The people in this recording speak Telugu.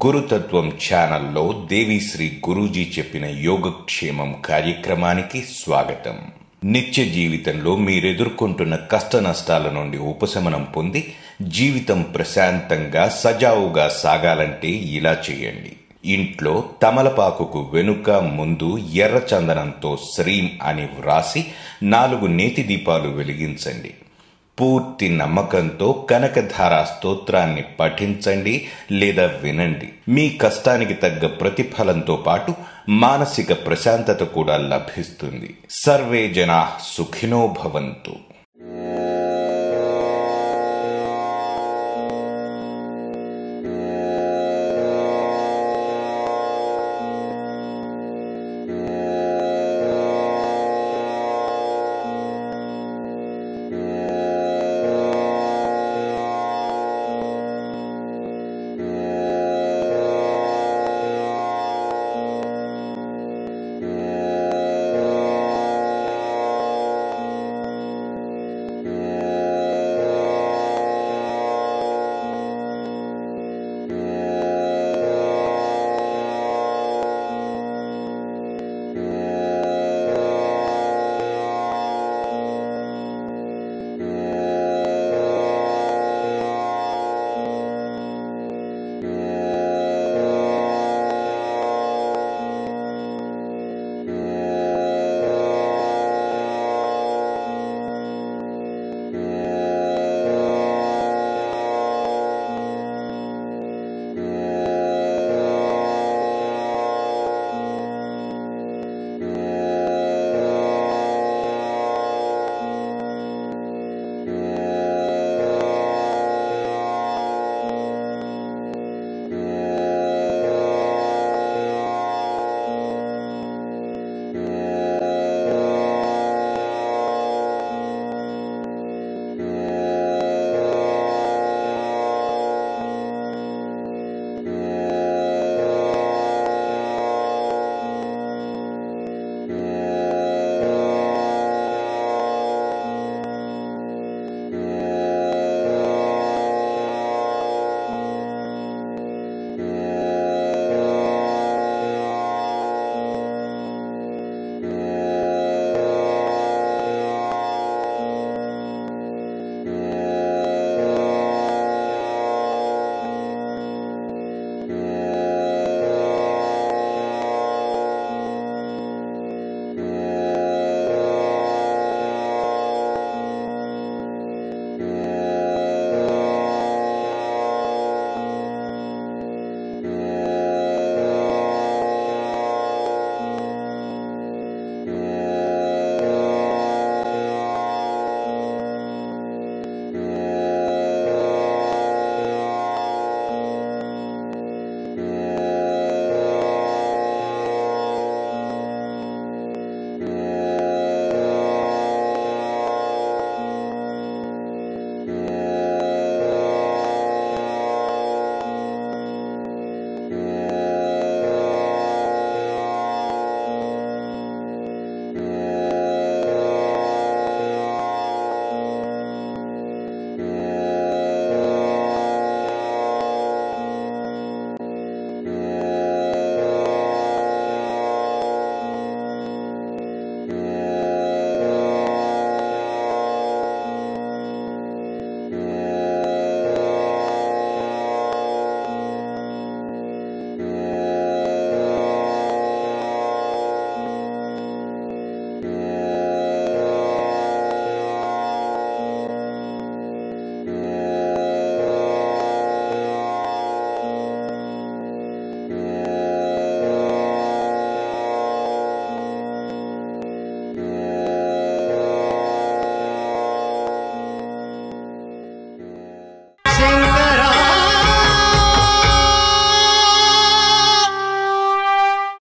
గురుతత్వం ఛానల్లో దేవిశ్రీ గురూజీ చెప్పిన యోగక్షేమం కార్యక్రమానికి స్వాగతం నిత్య జీవితంలో మీరెదుర్కొంటున్న కష్ట నష్టాల నుండి ఉపశమనం పొంది జీవితం ప్రశాంతంగా సజావుగా సాగాలంటే ఇలా చేయండి ఇంట్లో తమలపాకుకు వెనుక ముందు ఎర్ర చందనంతో శ్రీం అని వ్రాసి నాలుగు నేతి దీపాలు వెలిగించండి పూర్తి నమ్మకంతో కనకధార స్తోత్రాన్ని పఠించండి లేదా వినండి మీ కష్టానికి తగ్గ ప్రతిఫలంతో పాటు మానసిక ప్రశాంతత కూడా లభిస్తుంది సర్వే జనా సుఖినో భవంతు